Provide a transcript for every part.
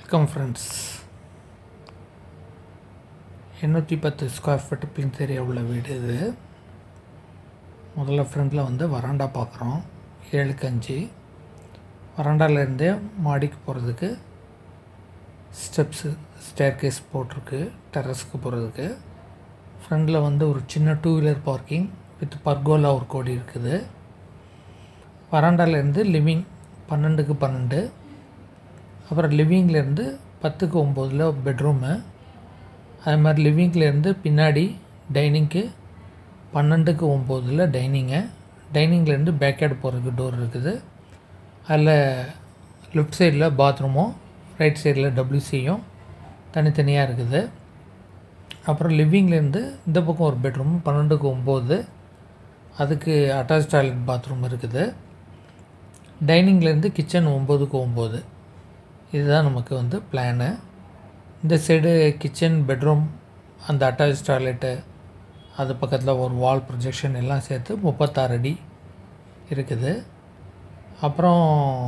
welcome friends எண்ணூற்றி பத்து square feet plinth area உள்ள வீடு இது முதல்ல ஃப்ரண்டில் வந்து வராண்டா பார்க்குறோம் ஏழுக்கு அஞ்சு வராண்டாலேருந்தே மாடிக்கு போகிறதுக்கு ஸ்டெப்ஸு ஸ்டேர் கேஸ் போட்டிருக்கு டெரஸ்க்கு போகிறதுக்கு ஃப்ரண்டில் வந்து ஒரு சின்ன two wheeler parking with pergola ஒரு கோடி இருக்குது வராண்டாலேருந்து லிவிங் பன்னெண்டுக்கு பன்னெண்டு அப்புறம் லிவிங்லேருந்து பத்துக்கு ஒம்போதில் பெட்ரூமு அது மாதிரி லிவிங்லேருந்து பின்னாடி டைனிங்க்கு பன்னெண்டுக்கு ஒம்போதில் டைனிங்கு டைனிங்லேருந்து பேக்யார்டு போகிறதுக்கு டோர் இருக்குது அதில் லெஃப்ட் சைடில் பாத்ரூமும் ரைட் சைடில் டபிள்யூசியும் தனித்தனியாக இருக்குது அப்புறம் லிவிங்லேருந்து இந்த பக்கம் ஒரு பெட்ரூம் பன்னெண்டுக்கு ஒம்பது அதுக்கு அட்டாச் டாய்லெட் பாத்ரூம் இருக்குது டைனிங்லேருந்து கிச்சன் ஒம்போதுக்கு ஒம்பது இதுதான் நமக்கு வந்து பிளானு இந்த சைடு கிச்சன் பெட்ரூம் அந்த அட்டாச் டாய்லெட்டு அது பக்கத்தில் ஒரு வால் ப்ரொஜெக்ஷன் எல்லாம் சேர்த்து முப்பத்தாறு அடி இருக்குது அப்புறம்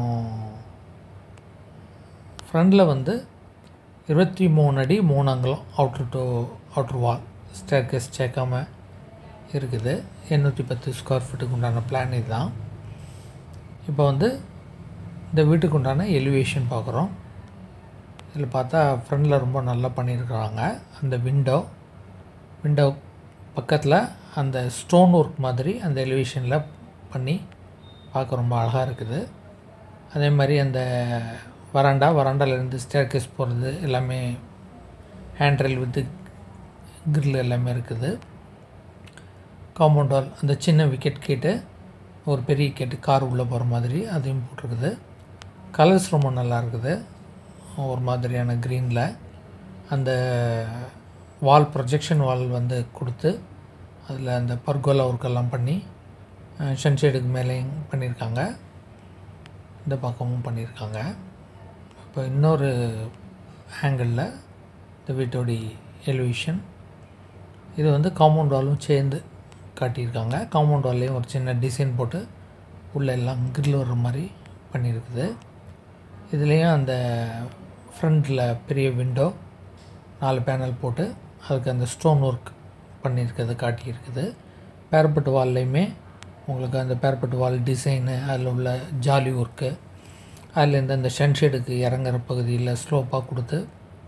ஃப்ரண்டில் வந்து இருபத்தி மூணு அடி மூணு அங்கலம் அவுட்ரு டு அவுட்ரு வால் ஸ்டேர்கேஸ் சேர்க்காம இருக்குது எண்ணூற்றி பத்து ஸ்கொயர் ஃபீட்டுக்கு உண்டான பிளான் இதுதான் இப்போ வந்து இந்த வீட்டுக்கு உண்டான எலிவேஷன் பார்க்குறோம் இதில் பார்த்தா ஃப்ரண்டில் ரொம்ப நல்லா பண்ணியிருக்கிறாங்க அந்த விண்டோ விண்டோ பக்கத்தில் அந்த ஸ்டோன் ஒர்க் மாதிரி அந்த எலிவேஷனில் பண்ணி பார்க்க ரொம்ப அழகாக இருக்குது அதே மாதிரி அந்த வராண்டா வராண்டாலேருந்து ஸ்டேர்கேஸ் போகிறது எல்லாமே ஹேண்ட்ரெல் வித்து கிரில் எல்லாமே இருக்குது காம்பவுண்ட் வால் அந்த சின்ன விக்கெட் கேட்டு ஒரு பெரிய கேட்டு கார் உள்ளே போகிற மாதிரி அதையும் போட்டிருக்குது கலர்ஸ் ரொம்ப நல்லா இருக்குது ஒரு மாதிரியான க்ரீனில் அந்த வால் ப்ரொஜெக்ஷன் வால் வந்து கொடுத்து அதில் அந்த பர்கோலா ஒர்க்கெல்லாம் பண்ணி சன்ஷேடுக்கு மேலேயும் பண்ணியிருக்காங்க இந்த பக்கமும் பண்ணியிருக்காங்க இப்போ இன்னொரு ஆங்கிளில் இந்த வீட்டோடைய எலிவேஷன் இது வந்து காம்பவுண்ட் வாலும் சேர்ந்து காட்டியிருக்காங்க காம்பவுண்ட் வால்லையும் ஒரு சின்ன டிசைன் போட்டு உள்ளே எல்லாம் கிரில் வர்ற மாதிரி பண்ணியிருக்குது இதுலேயும் அந்த ஃப்ரண்டில் பெரிய விண்டோ நாலு பேனல் போட்டு அதுக்கு அந்த ஸ்டோன் ஒர்க் பண்ணியிருக்கிறது காட்டியிருக்குது பேரப்பட்டு வால்லையுமே உங்களுக்கு அந்த பேரப்பட்டு வால் டிசைனு அதில் உள்ள ஜாலி ஒர்க்கு அதுலேருந்து அந்த சன்ஷேடுக்கு இறங்குற பகுதியில் ஸ்லோப்பாக கொடுத்து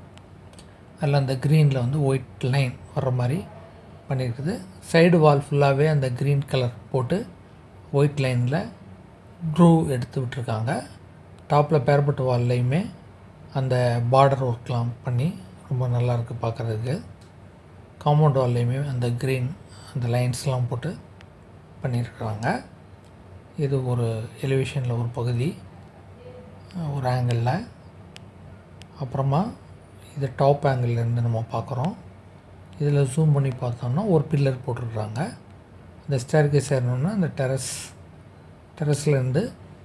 அதில் அந்த க்ரீனில் வந்து ஒயிட் லைன் வர்ற மாதிரி பண்ணியிருக்குது சைடு வால் ஃபுல்லாகவே அந்த க்ரீன் கலர் போட்டு ஒயிட் லைனில் க்ரூ எடுத்து விட்டுருக்காங்க டாப்பில் பேரப்பட்டு வால்லையுமே அந்த பார்டர் ஒர்க்லாம் பண்ணி ரொம்ப நல்லாயிருக்கு பார்க்குறதுக்கு காம்பவுண்ட் வால்லையுமே அந்த க்ரீன் அந்த லைன்ஸ்லாம் போட்டு பண்ணியிருக்கிறாங்க இது ஒரு எலிவேஷனில் ஒரு பகுதி ஒரு ஆங்கிளில் அப்புறமா இது டாப் ஆங்கிள்லேருந்து நம்ம பார்க்குறோம் இதில் ஜூம் பண்ணி பார்த்தோம்னா ஒரு பில்லர் போட்டிருக்குறாங்க இந்த ஸ்டேர்கேஸ் ஏறணுன்னா அந்த டெரஸ் டெரஸ்லேருந்து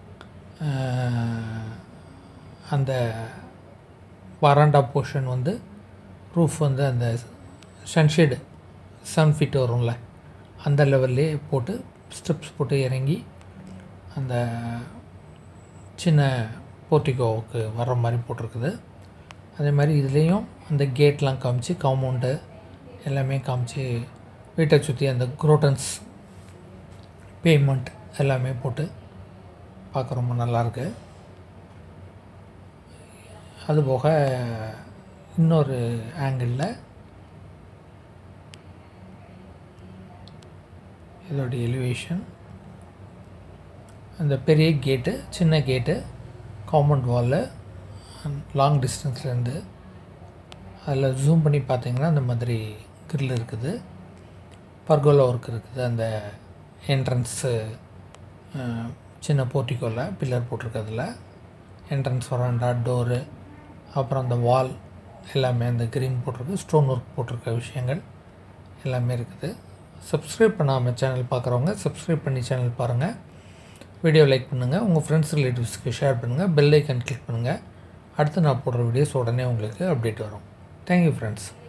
அந்த வராண்டா போர்ஷன் வந்து ரூஃப் வந்து அந்த சன்ஷேடு சன் ஃபிட் வரும்ல அந்த லெவல்லே போட்டு ஸ்டெப்ஸ் போட்டு இறங்கி அந்த சின்ன போர்ட்டிகோவுக்கு வர்ற மாதிரி போட்டிருக்குது அதே மாதிரி இதுலேயும் அந்த கேட்லாம் காமிச்சு காம்பவுண்டு எல்லாமே காமிச்சு வீட்டை சுற்றி அந்த குரோட்டன்ஸ் பேமெண்ட் எல்லாமே போட்டு பார்க்க ரொம்ப நல்லாயிருக்கு அதுபோக இன்னொரு ஆங்கிளில் இதோடைய எலிவேஷன் அந்த பெரிய கேட்டு சின்ன கேட்டு காம்பவுண்ட் வாலு லாங் டிஸ்டன்ஸ்லேருந்து அதில் ஜூம் பண்ணி பார்த்தீங்கன்னா அந்த மாதிரி கிரில் இருக்குது பர்கோலா ஒர்க் இருக்குது அந்த என்ட்ரன்ஸு சின்ன போர்ட்டிக்கோவில் பில்லர் போட்டிருக்கிறதுல என்ட்ரன்ஸ் வராண்டா டோரு அப்புறம் அந்த வால் எல்லாமே அந்த க்ரீன் போட்டிருக்கு ஸ்டோன் ஒர்க் போட்டிருக்க விஷயங்கள் எல்லாமே இருக்குது சப்ஸ்கிரைப் பண்ணாமல் சேனல் பார்க்குறவங்க சப்ஸ்கிரைப் பண்ணி சேனல் பாருங்கள் வீடியோ லைக் பண்ணுங்கள் உங்கள் ஃப்ரெண்ட்ஸ் ரிலேட்டிவ்ஸ்க்கு ஷேர் பண்ணுங்கள் பெல் ஐக்கன் கிளிக் பண்ணுங்கள் அடுத்து நான் போடுற வீடியோஸ் உடனே உங்களுக்கு அப்டேட் வரும் தேங்க்யூ ஃப்ரெண்ட்ஸ்